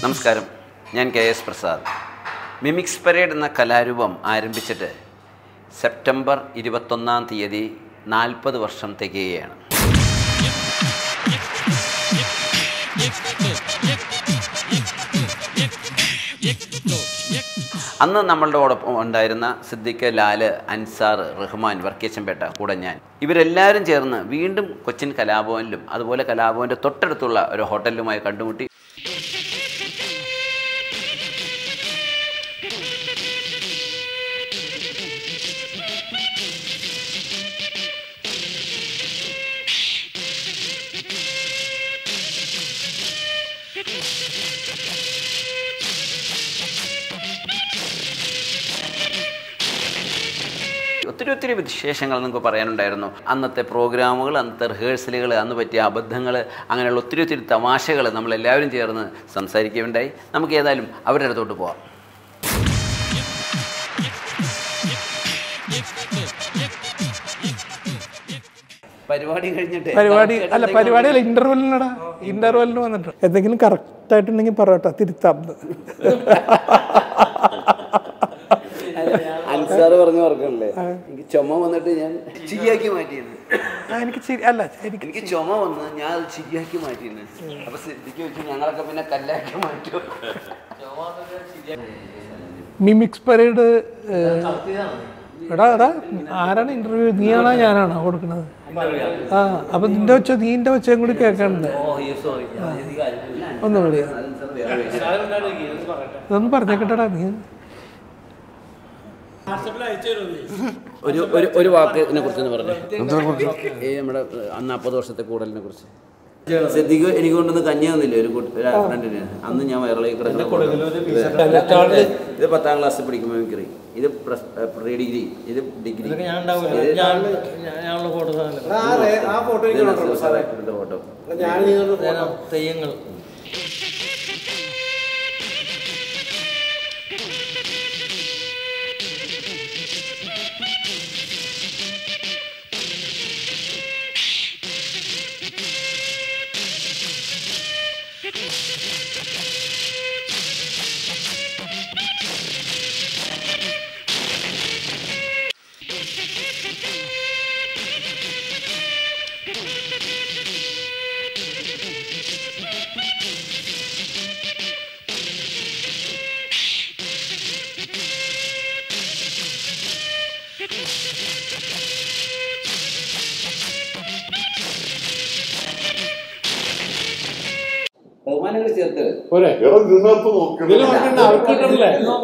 നമസ്കാരം ഞാൻ K S Prasad mimics parade എന്ന കലാരൂപം ആരംഭിച്ചിട്ട് സെപ്റ്റംബർ ഇരുപത്തൊന്നാം തീയതി നാൽപ്പത് വർഷം തികയുകയാണ് അന്ന് നമ്മളുടെ ഓടൊപ്പം ഉണ്ടായിരുന്ന സിദ്ദിഖ് ലാല് അൻസാർ റഹ്മാൻ വർക്കേച്ചമ്പേട്ട കൂടെ ഞാൻ ഇവരെല്ലാവരും ചേർന്ന് വീണ്ടും കൊച്ചിൻ കലാഭവനിലും അതുപോലെ കലാഭവൻ്റെ തൊട്ടടുത്തുള്ള ഒരു ഹോട്ടലിലുമായി കണ്ടുമുട്ടി ഒത്തിരി ഒത്തിരി വിശേഷങ്ങൾ നിങ്ങൾക്ക് പറയാനുണ്ടായിരുന്നു അന്നത്തെ പ്രോഗ്രാമുകൾ അന്നത്തെ റിഹേഴ്സലുകൾ അന്ന് പറ്റിയ അബദ്ധങ്ങൾ അങ്ങനെയുള്ള ഒത്തിരി ഒത്തിരി തമാശകൾ നമ്മളെല്ലാവരും ചേർന്ന് സംസാരിക്കുകയുണ്ടായി നമുക്ക് ഏതായാലും അവരുടെ അടുത്തോട്ട് പോവാം പരിപാടി കഴിഞ്ഞിട്ട് പരിപാടി അല്ല പരിപാടിയല്ല ഇന്റർവെല്ലിനടാ ഇന്റർവെല്ലിന് വന്നിട്ട് എന്തെങ്കിലും കറക്റ്റ് ആയിട്ടുണ്ടെങ്കിൽ പറയട്ടെ തിരുത്താം അൻസാർ പറഞ്ഞു ഓർക്കണല്ലേ എനിക്ക് ചുമ വന്നിട്ട് ഞാൻ ചിരിയാക്കി മാറ്റിയത് ആ, എനിക്ക് ചിരി അല്ല എനിക്ക് എനിക്ക് ചുമ വന്ന് ഞാൻ അത് ചിരിയാക്കി മാറ്റിയിരുന്നു അപ്പൊ സിദ്ധിക്ക് വെച്ച് ഞങ്ങളൊക്കെ പിന്നെ കല്ലാക്കി മാറ്റും മിമിക്സ് പരേഡ് എടാ എടാ ആരാണ് ഇന്റർവ്യൂ നീയാണോ ഞാനാണോ കൊടുക്കുന്നത് ആ അപ്പൊ നിന്റെ ഒച്ച നീന്റെ ഒച്ചയും കൂടി കേൾക്കാനുണ്ട് ഒന്ന് വിളിയ ഇതൊന്നും പറഞ്ഞേക്കട്ടടാ നീ ഒരു ഒരു ഒരു വാക്കിനെ കുറിച്ച് പറഞ്ഞു ഈ നമ്മുടെ അന്ന് നാൽപ്പത് വർഷത്തെ കൂടലിനെ കുറിച്ച് സിദ്ധിക്ക് എനിക്ക് കൊണ്ടൊന്ന് കഞ്ഞി തന്നില്ലേ ഒരു കുട്ടി- ഒരു ഫ്രണ്ടിന് അന്ന് ഞാൻ വയറിളകി കിടക്കുന്ന ഇത് പത്താം ക്ലാസ്സിൽ പഠിക്കുമ്പോൾ മിമിക്രി ഇത് പ്രീ ഡിഗ്രി ഇത് ഡിഗ്രി ഫോട്ടോ തെയ്യങ്ങൾ ബഹുമാനങ്ങൾ ചേർത്ത് എടാ ഇതിനകത്ത് നോക്കണം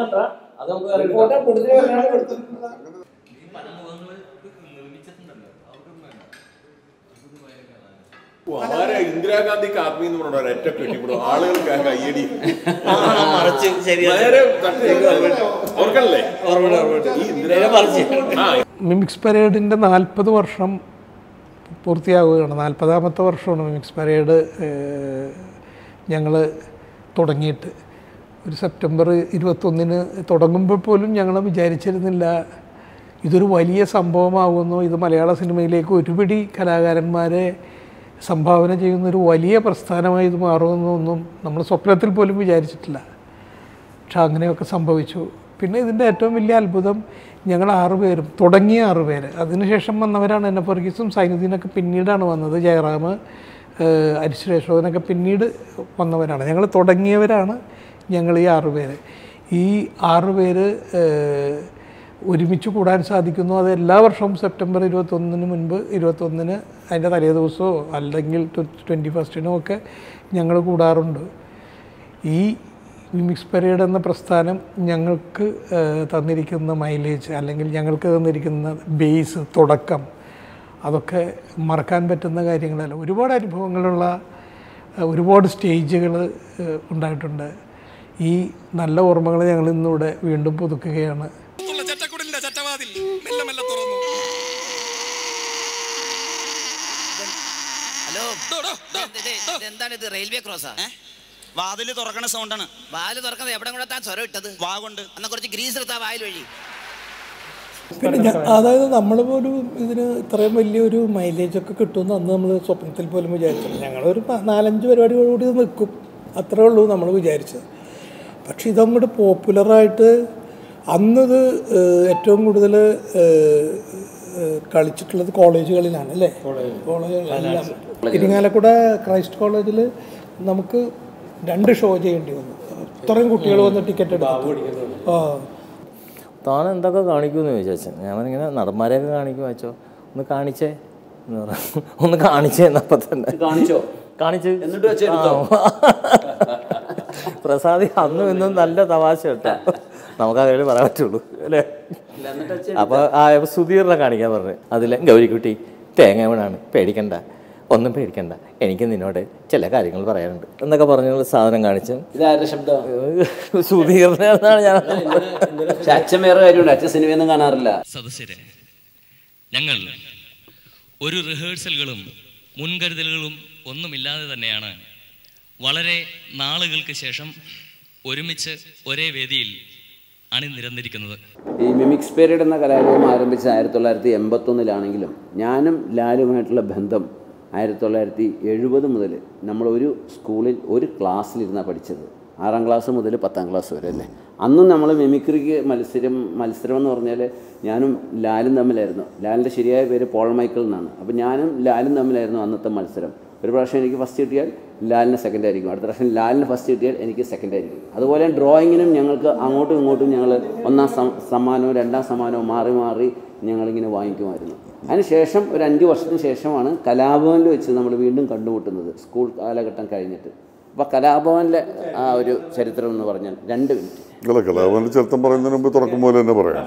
ആരാ ഇന്ദിരാഗാന്ധിക്ക് ആത്മീയ എന്ന് പറഞ്ഞ ഒരൊറ്റ കെട്ടിപ്പിടും ആളുകൾക്ക് ആ കയ്യടി മറച്ച് ശരിയാ നേരെ തട്ടി ഓർക്കണല്ലേ ഈ ഇന്ദിരാഗാന്ധി ആ മിമിക്സ് പരേഡിൻ്റെ നാൽപ്പത് വർഷം പൂർത്തിയാവുകയാണ് നാൽപ്പതാമത്തെ വർഷമാണ് മിമിക്സ് പരേഡ് ഞങ്ങൾ തുടങ്ങിയിട്ട് ഒരു സെപ്റ്റംബർ ഇരുപത്തൊന്നിന് തുടങ്ങുമ്പോൾ പോലും ഞങ്ങൾ വിചാരിച്ചിരുന്നില്ല ഇതൊരു വലിയ സംഭവമാകുന്നു ഇത് മലയാള സിനിമയിലേക്ക് ഒരുപിടി കലാകാരന്മാരെ സംഭാവന ചെയ്യുന്ന ഒരു വലിയ പ്രസ്ഥാനമായി ഇത് മാറുമെന്നൊന്നും നമ്മൾ സ്വപ്നത്തിൽ പോലും വിചാരിച്ചിട്ടില്ല പക്ഷെ അങ്ങനെയൊക്കെ സംഭവിച്ചു പിന്നെ ഇതിൻ്റെ ഏറ്റവും വലിയ അത്ഭുതം ഞങ്ങൾ ആറുപേരും തുടങ്ങിയ ആറുപേര് അതിനുശേഷം വന്നവരാണ് എന്നെ പൊർഗീസും സൈനുദ്ദീനൊക്കെ പിന്നീടാണ് വന്നത് ജയറാം ഏഹ് അരിശ്രേഷോനൊക്കെ പിന്നീട് വന്നവരാണ് ഞങ്ങൾ തുടങ്ങിയവരാണ് ഞങ്ങൾ ഈ ആറുപേര് ഈ ആറുപേര് ഏഹ് ഒരുമിച്ച് കൂടാൻ സാധിക്കുന്നു അത് എല്ലാ വർഷവും സെപ്റ്റംബർ ഇരുപത്തൊന്നിന് മുൻപ് ഇരുപത്തൊന്നിന് അതിൻ്റെ തലേ ദിവസമോ അല്ലെങ്കിൽ ട്വൻറ്റി ഫസ്റ്റിനോ ഒക്കെ ഞങ്ങൾ കൂടാറുണ്ട് ഈ മിമിക്സ് പരേഡ് എന്ന പ്രസ്ഥാനം ഞങ്ങൾക്ക് ഏഹ്, തന്നിരിക്കുന്ന മൈലേജ് അല്ലെങ്കിൽ ഞങ്ങൾക്ക് തന്നിരിക്കുന്ന ബേസ് തുടക്കം അതൊക്കെ മറക്കാൻ പറ്റുന്ന കാര്യങ്ങളല്ല ഒരുപാട് അനുഭവങ്ങളുള്ള ഏഹ്, ഒരുപാട് സ്റ്റേജുകൾ ഉണ്ടായിട്ടുണ്ട് ഈ നല്ല ഓർമ്മകൾ ഞങ്ങൾ ഇന്നിവിടെ വീണ്ടും പുതുക്കുകയാണ് ചട്ടക്കുടലിന്റെ ചട്ടവാതിൽ മെല്ലെ മെല്ലെ തുറന്നു ഹലോ എന്താണ് ഇത് റെയിൽവേ ക്രോസാ വാതില് തുറക്കണ സൗണ്ടാണ് വാല് തുറക്കുന്നത് എവിടെ കൂടെ താൻ സ്വരം ഇട്ടത് വാ കൊണ്ട് എന്നാ കുറച്ച് ഗ്രീസ് എടുത്താ വായിൽ വഴി പിന്നെ ഞ- അതായത് നമ്മൾ പോലും ഇതിന് ഇത്രയും വലിയൊരു മൈലേജ് ഒക്കെ കിട്ടുമെന്ന് അന്ന് നമ്മൾ സ്വപ്നത്തിൽ പോലും വിചാരിച്ചില്ല ഞങ്ങളൊരു പ- നാലഞ്ച് പരിപാടികളോട് ഇത് നിൽക്കും അത്രേ ഉള്ളൂ നമ്മൾ വിചാരിച്ചത് പക്ഷെ ഇതങ്ങോട്ട് പോപ്പുലറായിട്ട് അന്നത് ഏഹ്, ഏറ്റവും കൂടുതൽ കളിച്ചിട്ടുള്ളത് കോളേജുകളിലാണ് അല്ലേ കോളേജുകളെല്ലാം ഇരിങ്ങാലക്കുട ക്രൈസ്റ്റ് കോളേജിൽ നമുക്ക് രണ്ട് ഷോ ചെയ്യേണ്ടി വന്നു ഇത്രയും കുട്ടികൾ വന്ന് ടിക്കറ്റ് എടുത്തു ആ താൻ എന്തൊക്കെ കാണിക്കുമെന്ന് ചോദിച്ചാൽ ഞാൻ ഇങ്ങനെ നടന്മാരെയൊക്കെ കാണിക്കും വെച്ചോ ഒന്ന് കാണിച്ചേ എന്ന് പറഞ്ഞു ഒന്ന് കാണിച്ചേ എന്നപ്പം തന്നെ കാണിച്ചോ കാണിച്ച് എന്നിട്ട് വെച്ച് എടുത്തോ? പ്രസാദി അന്നും ഇന്നും നല്ല തമാശ കേട്ടോ നമുക്ക് അതിൽ പറയാൻ പറ്റുള്ളൂ അല്ലേ അപ്പോൾ ആ സുധീറിനെ കാണിക്കാൻ പറഞ്ഞു അതിൽ ഗൗരിക്കുട്ടി തേങ്ങ വീണാണ് പേടിക്കണ്ട ഒന്നും പേടിക്കണ്ട എനിക്ക് നിന്നോട് ചില കാര്യങ്ങൾ പറയാനുണ്ട് എന്നൊക്കെ പറഞ്ഞ സാധനം കാണിച്ചു ഇതാരുടെ ശബ്ദം സുധീറിനെ എന്നാണ് ഞാൻ പക്ഷെ അച്ഛൻ വേറെ കാര്യമുണ്ട് അച്ഛൻ സിനിമയൊന്നും കാണാറില്ല സദസ്യരെ ഞങ്ങൾ ഒരു റിഹേഴ്സലുകളും മുൻകരുതലുകളും ഒന്നുമില്ലാതെ തന്നെയാണ് വളരെ നാളുകൾക്ക് ശേഷം ഒരുമിച്ച് ഒരേ വേദിയിൽ അണിനിരന്നിരിക്കുന്നത് ഈ മിമിക്സ് പീരീഡ് എന്ന കലാരൂപം ആരംഭിച്ച ആയിരത്തി തൊള്ളായിരത്തി എൺപത്തൊന്നിലാണെങ്കിലും ഞാനും ലാലുമായിട്ടുള്ള ബന്ധം ആയിരത്തി തൊള്ളായിരത്തി എഴുപത് മുതൽ നമ്മൾ ഒരു സ്കൂളിൽ ഒരു ക്ലാസ്സിലിരുന്നാണ് പഠിച്ചത് ആറാം ക്ലാസ് മുതൽ പത്താം ക്ലാസ് വരെ അല്ലേ അന്നും നമ്മൾ മിമിക്രിക്ക് മത്സരം മത്സരം എന്ന് പറഞ്ഞാൽ ഞാനും ലാലും തമ്മിലായിരുന്നു ലാലിൻ്റെ ശരിയായ പേര് പോൾ മൈക്കിൾ എന്നാണ് അപ്പോൾ ഞാനും ലാലും തമ്മിലായിരുന്നു അന്നത്തെ മത്സരം ഒരു പ്രാവശ്യം എനിക്ക് ഫസ്റ്റ് കിട്ടിയാൽ ലാലിന് സെക്കൻഡ് ആയിരിക്കും അടുത്ത പ്രാവശ്യം ലാലിന് ഫസ്റ്റ് കിട്ടിയാൽ എനിക്ക് സെക്കൻഡ് ആയിരിക്കും അതുപോലെ ഡ്രോയിങ്ങിനും ഞങ്ങൾക്ക് അങ്ങോട്ടും ഇങ്ങോട്ടും ഞങ്ങൾ ഒന്നാം സം- സമ്മാനവും രണ്ടാം സമ്മാനവും മാറി മാറി ഞങ്ങളിങ്ങനെ വാങ്ങിക്കുമായിരുന്നു അതിനുശേഷം ഒരു അഞ്ച് വർഷത്തിന് ശേഷമാണ് കലാഭവനിൽ വെച്ച് നമ്മൾ വീണ്ടും കണ്ടുമുട്ടുന്നത് സ്കൂൾ കാലഘട്ടം കഴിഞ്ഞിട്ട് അപ്പോൾ കലാഭവനിലെ ആ ഒരു ചരിത്രം എന്ന് പറഞ്ഞാൽ രണ്ട് മിനിറ്റ് അല്ല കലാഭവന്റെ ചരിത്രം പറയുന്നതിന് മുമ്പ് തുറക്കും പോലെ തന്നെ പറയാം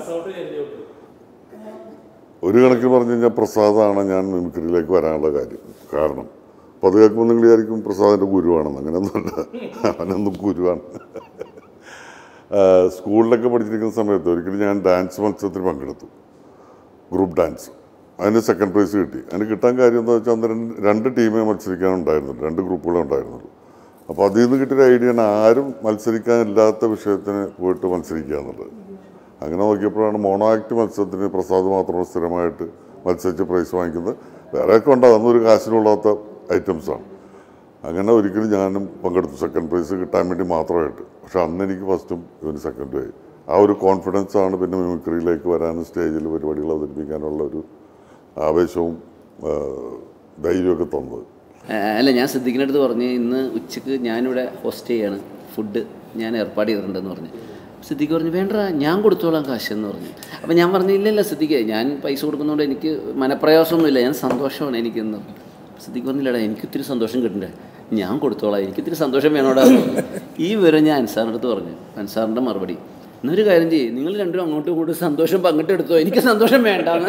ഒരു കണക്കിന് പറഞ്ഞു കഴിഞ്ഞാൽ പ്രസാദാണ് ഞാൻ മിമിക്രിയിലേക്ക് വരാനുള്ള കാര്യം കാരണം അപ്പോൾ അത് കേൾക്കുമ്പോൾ നിങ്ങൾ വിചാരിക്കും പ്രസാദിൻ്റെ ഗുരുവാണെന്ന് അങ്ങനെയൊന്നുമല്ല അവനൊന്നും ഗുരുവാണ് ആ, സ്കൂളിലൊക്കെ പഠിച്ചിരിക്കുന്ന സമയത്ത് ഒരിക്കലും ഞാൻ ഡാൻസ് മത്സരത്തിൽ പങ്കെടുത്തു ഗ്രൂപ്പ് ഡാൻസ് അതിന് സെക്കൻഡ് പ്രൈസ് കിട്ടി അതിന് കിട്ടാൻ കാര്യം എന്താ വെച്ചാൽ അന്നേരം രണ്ട് ടീമേ മത്സരിക്കാനുണ്ടായിരുന്നുള്ളൂ രണ്ട് ഗ്രൂപ്പുകളെ ഉണ്ടായിരുന്നുള്ളൂ അപ്പോൾ അതിൽ നിന്ന് കിട്ടിയൊരു ഐഡിയ ആണ് ആരും മത്സരിക്കാനില്ലാത്ത വിഷയത്തിന് പോയിട്ട് മത്സരിക്കുക എന്നുള്ളത് അങ്ങനെ നോക്കിയപ്പോഴാണ് മോണോ ആക്ട് മത്സരത്തിന് പ്രസാദ് മാത്രമാണ് സ്ഥിരമായിട്ട് മത്സരിച്ച് പ്രൈസ് വാങ്ങിക്കുന്നത് വേറെയൊക്കെ ഉണ്ടാവും അന്നൊരു കാശിനുള്ളാത്ത ഐറ്റംസാണ് അങ്ങനെ ഒരിക്കലും ഞാനും പങ്കെടുത്തു സെക്കൻഡ് പ്രൈസ് കിട്ടാൻ വേണ്ടി മാത്രമായിട്ട് പക്ഷെ അന്ന് എനിക്ക് ഫസ്റ്റും ഇവന് സെക്കൻഡും ആയി ആ ഒരു കോൺഫിഡൻസ് ആണ് പിന്നെ മിമിക്രിയിലേക്ക് വരാനും സ്റ്റേജിൽ പരിപാടികൾ അവതരിപ്പിക്കാനുള്ള ഒരു ആവേശവും ആ, ധൈര്യമൊക്കെ തന്നത് ആ, അല്ല ഞാൻ സിദ്ദിഖിൻ്റെ അടുത്ത് പറഞ്ഞ് ഇന്ന് ഉച്ചക്ക് ഞാനിവിടെ ഹോസ്റ്റ് ചെയ്യാണ് ഫുഡ് ഞാൻ ഏർപ്പാട് ചെയ്തിട്ടുണ്ടെന്ന് പറഞ്ഞു സിദ്ദിഖ് പറഞ്ഞു വേണ്ട ഞാൻ കൊടുത്തോളാം കാശ് എന്ന് പറഞ്ഞു അപ്പം ഞാൻ പറഞ്ഞു ഇല്ലല്ല സിദ്ദിഖ് ഞാൻ പൈസ കൊടുക്കുന്നതുകൊണ്ട് എനിക്ക് മനപ്രയാസമൊന്നുമില്ല ഞാൻ സന്തോഷമാണ് എനിക്കെന്ന് സിദ്ദിഖ് പറഞ്ഞില്ലടാ എനിക്ക് ഇത്തിരി സന്തോഷം കിട്ടണ്ടേ ഞാൻ കൊടുത്തോളാം എനിക്ക് ഇത്തിരി സന്തോഷം വേണോടാ എന്ന് പറഞ്ഞു. ഈ വിവരം ഞാൻ അൻസാറിൻ്റെ അടുത്ത് പറഞ്ഞു അൻസാറിൻ്റെ മറുപടി എന്നൊരു കാര്യം ചെയ്യും നിങ്ങൾ രണ്ടും അങ്ങോട്ടും ഇങ്ങോട്ടും സന്തോഷം പങ്കിട്ടെടുത്തോ എനിക്ക് സന്തോഷം വേണ്ടാന്ന്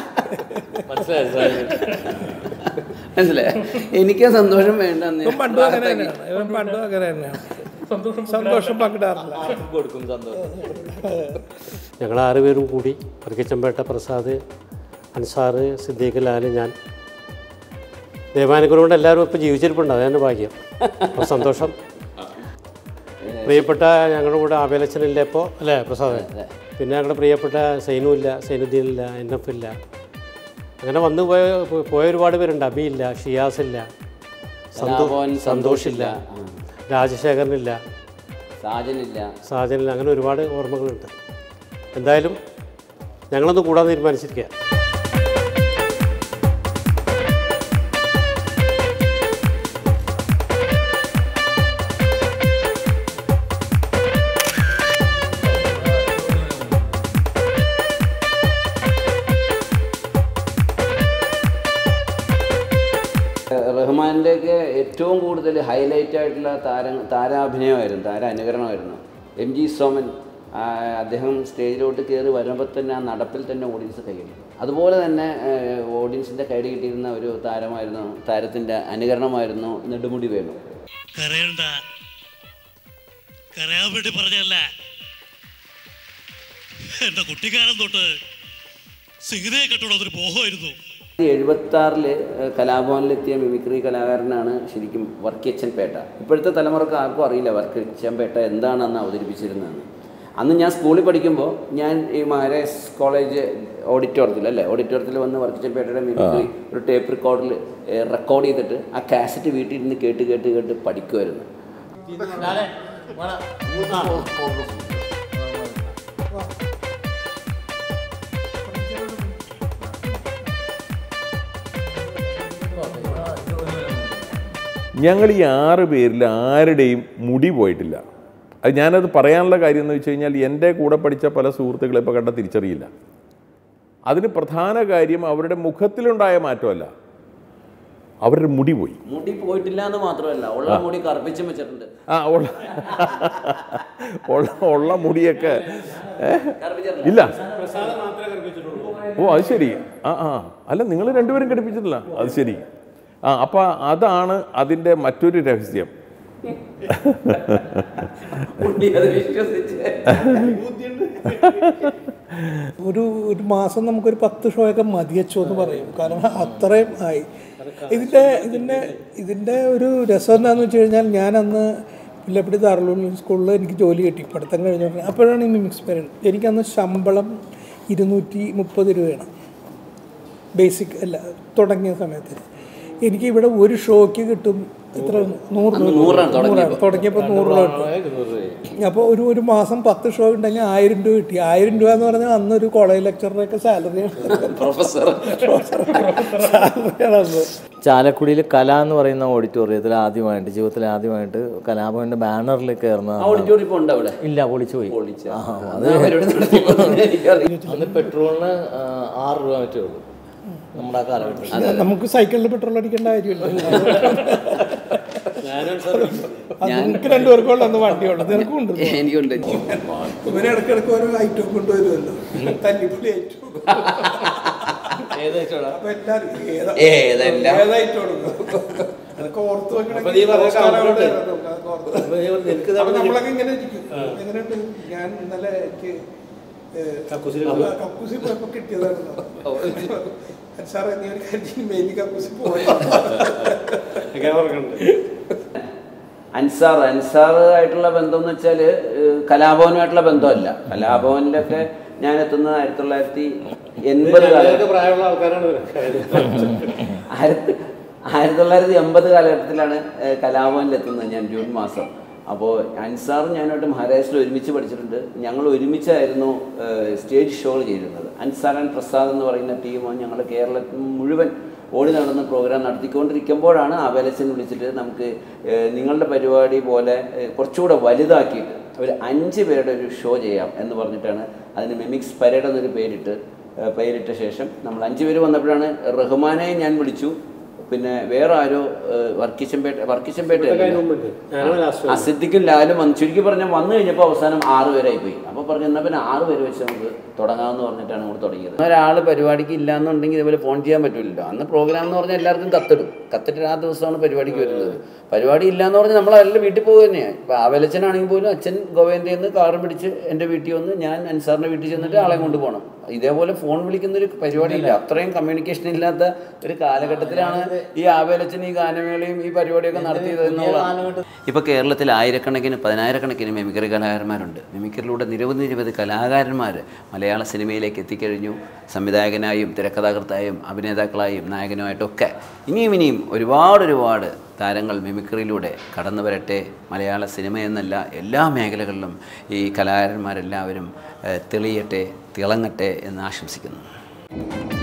മനസ്സിലായി എനിക്ക് ആ സന്തോഷം വേണ്ടെന്ന് ഇവൻ പണ്ടും അങ്ങനെ തന്നെയാണ് ഇവൻ പണ്ടും അങ്ങനെ തന്നെയാണ് സന്തോഷം പങ്കിടാറില്ല കൊടുക്കും സന്തോഷം ഞങ്ങൾ ആറുപേരും കൂടി വർക്കിച്ചമ്പേട്ട പ്രസാദ് അൻസാറ് സിദ്ദീഖ് ലാല് ഞാൻ ദൈവാനുഗ്രഹം കൊണ്ട് എല്ലാവരും ഇപ്പോൾ ജീവിച്ചിരിപ്പുണ്ട് അതാണ് ഭാഗ്യം അപ്പോൾ സന്തോഷം പ്രിയപ്പെട്ട ഞങ്ങളുടെ കൂടെ ആബേലച്ചനില്ല ഇപ്പോൾ അല്ലേ പ്രസാദ് പിന്നെ ഞങ്ങളുടെ പ്രിയപ്പെട്ട സൈനു ഇല്ല സൈനുദ്ദീൻ ഇല്ല എൻ എഫ് ഇല്ല അങ്ങനെ വന്നു പോയ പോയ ഒരുപാട് പേരുണ്ട് അബി ഇല്ല ഷിയാസ് ഇല്ല സന്തോ കലാഭവൻ സന്തോഷില്ല രാജശേഖരനില്ല സാജനില്ല സാഹചര്യത്തിൽ അങ്ങനെ ഒരുപാട് ഓർമ്മകളുണ്ട് എന്തായാലും ഞങ്ങളൊന്ന് കൂടാൻ തീരുമാനിച്ചിരിക്കുക റഹ്മാനിൻ്റെയൊക്കെ ഏറ്റവും കൂടുതൽ ഹൈലൈറ്റ് ആയിട്ടുള്ള താര താരാഭിനയമായിരുന്നു താര അനുകരണമായിരുന്നു എം ജി സോമൻ ആ, അദ്ദേഹം സ്റ്റേജിലോട്ട് കയറി വരുമ്പോൾ തന്നെ ആ നടപ്പിൽ തന്നെ ഓഡിയൻസ് കൈയടി അതുപോലെ തന്നെ ഓഡിയൻസിൻ്റെ കൈയടി കിട്ടിയിരുന്ന ഒരു താരമായിരുന്നു താരത്തിൻ്റെ അനുകരണമായിരുന്നു നെടുമുടി വേണു കരയണ്ട കരയാൻ വേണ്ടി പറഞ്ഞല്ല എന്റെ കുട്ടിക്കാലം തൊട്ട് സിഗരയെ കെട്ടോട് അതൊരു മോഹമായിരുന്നു എഴുപത്തി ആറില് കലാഭവനിലെത്തിയ മിമിക്രി കലാകാരനാണ് ശരിക്കും വർക്കിയച്ചൻ പേട്ട ഇപ്പോഴത്തെ തലമുറക്ക് ആർക്കും അറിയില്ല വർക്കിയച്ചൻ പേട്ട എന്താണ് അന്ന് അവതരിപ്പിച്ചിരുന്നതെന്ന് അന്ന് ഞാൻ സ്കൂളിൽ പഠിക്കുമ്പോൾ ഞാൻ ഈ മഹാരാജ് കോളേജ് ഓഡിറ്റോറിയത്തിൽ അല്ലേ ഓഡിറ്റോറിയത്തിൽ വന്ന് വർക്കിയച്ചൻ പേട്ടയുടെ മിമിക്രി ഒരു ടേപ്പ് റെക്കോർഡിൽ റെക്കോർഡ് ചെയ്തിട്ട് ആ കാസറ്റ് വീട്ടിൽ ഇരുന്ന് കേട്ട് കേട്ട് കേട്ട് പഠിക്കുമായിരുന്നു ഞങ്ങൾ ഈ ആറ് പേരിൽ ആരുടെയും മുടി പോയിട്ടില്ല അത് ഞാനത് പറയാനുള്ള കാര്യം എന്ന് വെച്ച് കഴിഞ്ഞാൽ എൻ്റെ കൂടെ പഠിച്ച പല സുഹൃത്തുക്കളെ ഇപ്പോൾ കണ്ട തിരിച്ചറിയില്ല അതിന് പ്രധാന കാര്യം അവരുടെ മുഖത്തിലുണ്ടായ മാറ്റമല്ല അവരുടെ മുടി പോയി മുടി പോയിട്ടില്ല എന്ന് മാത്രമല്ല ഉള്ള മുടി കറുപ്പിച്ചും വെച്ചിട്ടുണ്ട് ആ ഉള്ള ഉള്ള ഉള്ള മുടിയൊക്കെ ഏ? കറുപ്പിച്ചിട്ടില്ല ഇല്ല ഓ അത് ശരി ആ ആ അല്ല നിങ്ങൾ രണ്ടുപേരും ഘടിപ്പിച്ചിട്ടില്ല അത് ശരി ആ അപ്പം അതാണ് അതിൻ്റെ മറ്റൊരു രഹസ്യം മുടി അത് വിശ്വസിച്ച് ഒരു ഒരു മാസം നമുക്കൊരു പത്ത് ഷോയൊക്കെ മതിയച്ചോ എന്ന് പറയും കാരണം അത്രയും ആയി ഇതിൻ്റെ ഇതിൻ്റെ ഇതിൻ്റെ ഒരു രസം എന്താണെന്ന് വെച്ച് കഴിഞ്ഞാൽ ഞാൻ അന്ന് പുല്ലപ്പടി താറലൂർ സ്കൂളിൽ എനിക്ക് ജോലി കിട്ടി പഠിത്തം കഴിഞ്ഞ ഉടനെ. അപ്പോഴാണ് ഈ മിമിക്സ് പീരീഡ് എനിക്കന്ന് ശമ്പളം ഇരുന്നൂറ്റി മുപ്പത് രൂപയാണ് ബേസിക് അല്ല തുടങ്ങിയ സമയത്ത് എനിക്ക് ഇവിടെ ഒരു ഷോയ്ക്ക് കിട്ടും ഇത്ര നൂറ് രൂപ നൂറാണ് നൂറാണ് തുടങ്ങിയപ്പോൾ നൂറ് രൂപ കിട്ടും അപ്പോൾ ഒരു ഒരു മാസം പത്ത് ഷോ ഉണ്ടെങ്കിൽ ആയിരം രൂപ കിട്ടി ആയിരം രൂപ എന്ന് പറഞ്ഞാൽ അന്ന് ഒരു കോളേജ് ലെക്ചറിൻ്റെ ഒക്കെ സാലറിയാണ് പ്രൊഫസർ സാലറിയാണ് അന്ന് ചാലക്കുടിയിൽ കല എന്ന് പറയുന്ന ഓഡിറ്റോറിയത്തിൽ ആദ്യമായിട്ട് ജീവിതത്തിൽ ആദ്യമായിട്ട് കലാഭവന്റെ ബാനറിൽ കയറുന്ന ഓഡിറ്റോറിയം ഇപ്പോൾ ഉണ്ട് അവിടെ ഇല്ല പൊളിച്ചു പോയി പൊളിച്ച. ആ, അത് ആ പരിപാടി നടത്തിയപ്പോൾ എനിക്കറിയാം. അന്ന് പെട്രോളിന് ആ, ആറ് രൂപ മറ്റേ ഉള്ളൂ നമ്മുടെ ആ കാലഘട്ടത്തിൽ നമുക്ക് സൈക്കിളിൽ പെട്രോൾ അടിക്കേണ്ട കാര്യമില്ല അത് നിങ്ങൾക്ക് രണ്ടുപേർക്കുള്ള അന്ന് വണ്ടിയുള്ളൂ നിനക്കും ഉണ്ട് എനിക്കുണ്ട് ഇവന് ഇടയ്ക്കിടയ്ക്ക് ഓരോ ഐറ്റം കൊണ്ടുവരുമല്ലോ തല്ലിപ്പൊളി ഐറ്റം അപ്പൊ എല്ലാവരും ഏതാ- ഏതെല്ലാം? ഏത് item കൊടുക്കും? അതൊക്കെ ഓർത്ത് വെക്കണമെങ്കിൽ അപ്പൊ നീ പറഞ്ഞ ഓസ്കാർ കൗണ്ടർ അവാർഡ് ഉണ്ട്. തരണം. അതൊക്കെ ഓർത്ത് അപ്പൊ നീ പറഞ്ഞ നിനക്ക് അപ്പൊ തമ്മിൽ നമ്മളൊക്കെ ഇങ്ങനെ ഇരിക്കും എങ്ങനെയുണ്ട് ഞാൻ ഇന്നലെ എനിക്ക് ഏഹ്, കക്കൂസിൽ ആ, കക്കൂസിൽ പോയപ്പോ കിട്ടിയതാണ് സാറേ നീ ഒരു കാര്യം മെയിൻ കക്കൂസി പോയി ഞാൻ ഓർക്കുന്നുണ്ട് അൻസാർ അൻസാർ ആയിട്ടുള്ള ബന്ധം എന്ന് വെച്ചാൽ കലാഭവനുമായിട്ടുള്ള ബന്ധമല്ല കലാഭവനിലൊക്കെ ഞാൻ എത്തുന്നത് ആയിരത്തി തൊള്ളായിരത്തി എൺപത് ഞങ്ങൾക്ക് കാലഘട്ടം പ്രായമുള്ള ആൾക്കാരാണ് ആയിരത്തി ആയിരത്തി തൊള്ളായിരത്തി എൺപത് കാലഘട്ടത്തിലാണ് ഏഹ്, കലാഭവനിലെത്തുന്നത് ഞാൻ ജൂൺ മാസം അപ്പോൾ അൻസാറും ഞാനുമായിട്ട് മഹാരാഷ്ട്രയിൽ ഒരുമിച്ച് പഠിച്ചിട്ടുണ്ട് ഞങ്ങൾ ഒരുമിച്ചായിരുന്നു ഏഹ്, സ്റ്റേജ് ഷോകൾ ചെയ്തിരുന്നത് അൻസാർ ആൻഡ് പ്രസാദ് എന്ന് പറയുന്ന ടീം ഞങ്ങൾ കേരളത്തിൽ മുഴുവൻ ഓടി നടന്ന് പ്രോഗ്രാം നടത്തിക്കൊണ്ടിരിക്കുമ്പോഴാണ് ആവേലച്ചൻ വിളിച്ചിട്ട് നമുക്ക് ഏഹ്, നിങ്ങളുടെ പരിപാടി പോലെ ഏഹ്, കുറച്ചുകൂടെ വലുതാക്കിയിട്ട് ഒരു അഞ്ച് പേരുടെ ഒരു ഷോ ചെയ്യാം എന്ന് പറഞ്ഞിട്ടാണ് അതിന് മിമിക്സ് പരേഡ് എന്നൊരു പേരിട്ട് ഏഹ്, പേരിട്ട ശേഷം നമ്മൾ അഞ്ച് പേര് വന്നപ്പോഴാണ് റഹ്മാനെ ഞാൻ വിളിച്ചു പിന്നെ വേറെ ആരോ ഏഹ്, വർക്കിച്ചമ്പേട്ട വർക്കിച്ചമ്പേട്ട മുമ്പുണ്ട് ഞാനാണ് ലാസ്റ്റ് ആ സിദ്ദിഖും ലാലും വന്ന് ചുരുക്കി പറഞ്ഞാൽ വന്നു കഴിഞ്ഞപ്പോൾ അവസാനം ആറ് പേരായി പോയി അപ്പോൾ പറഞ്ഞു എന്നാൽ പിന്നെ ആറ് പേര് വെച്ച് നമുക്ക് തുടങ്ങാമെന്ന് പറഞ്ഞിട്ടാണ് നമ്മൾ തുടങ്ങിയത് ഒരാൾ പരിപാടിക്ക് ഇല്ലാന്നുണ്ടെങ്കിൽ ഇതുപോലെ ഫോൺ ചെയ്യാൻ പറ്റില്ലല്ലോ അന്ന് പ്രോഗ്രാം എന്ന് പറഞ്ഞാൽ എല്ലാവർക്കും കത്തിടും കത്തിട്ട് ആ ദിവസമാണ് പരിപാടിക്ക് വരുന്നത് പരിപാടി ഇല്ലാന്ന് പറഞ്ഞാൽ നമ്മൾ അവരുടെ വീട്ടിൽ പോകുക തന്നെയാണ് ഇപ്പോൾ ആവലച്ചനാണെങ്കിൽ പോലും അച്ഛൻ ഗോവേന്ദ്രയിൽ നിന്ന് കാറും പിടിച്ച് എൻ്റെ വീട്ടിൽ വന്ന് ഞാൻ അൻസാറിൻ്റെ വീട്ടിൽ ചെന്നിട്ട് ആളെ കൊണ്ട് പോകണം ഇതേപോലെ ഫോൺ വിളിക്കുന്ന ഒരു പരിപാടിയില്ല അത്രയും കമ്മ്യൂണിക്കേഷൻ ഇല്ലാത്ത ഒരു കാലഘട്ടത്തിലാണ് ഈ ആവേലച്ചൻ ഈ ഗാനമേളയും ഈ പരിപാടിയൊക്കെ നടത്തിയത് എന്നുള്ളതാണ് ഇപ്പോൾ കേരളത്തിൽ ആയിരക്കണക്കിന് പതിനായിരക്കണക്കിന് മിമിക്രി കലാകാരന്മാരുണ്ട് മിമിക്രിയിലൂടെ നിരവധി നിരവധി കലാകാരന്മാർ മലയാള സിനിമയിലേക്ക് എത്തിക്കഴിഞ്ഞു സംവിധായകനായും തിരക്കഥാകൃത്തായും അഭിനേതാക്കളായും നായകനുമായിട്ടൊക്കെ ഇനിയും ഇനിയും ഒരുപാട് ഒരുപാട് താരങ്ങൾ മിമിക്രിയിലൂടെ കടന്നു വരട്ടെ മലയാള സിനിമ എന്നല്ല എല്ലാ മേഖലകളിലും ഈ കലാകാരന്മാരെല്ലാവരും ഏഹ്, തെളിയട്ടെ തിളങ്ങട്ടെ എന്ന് ആശംസിക്കുന്നു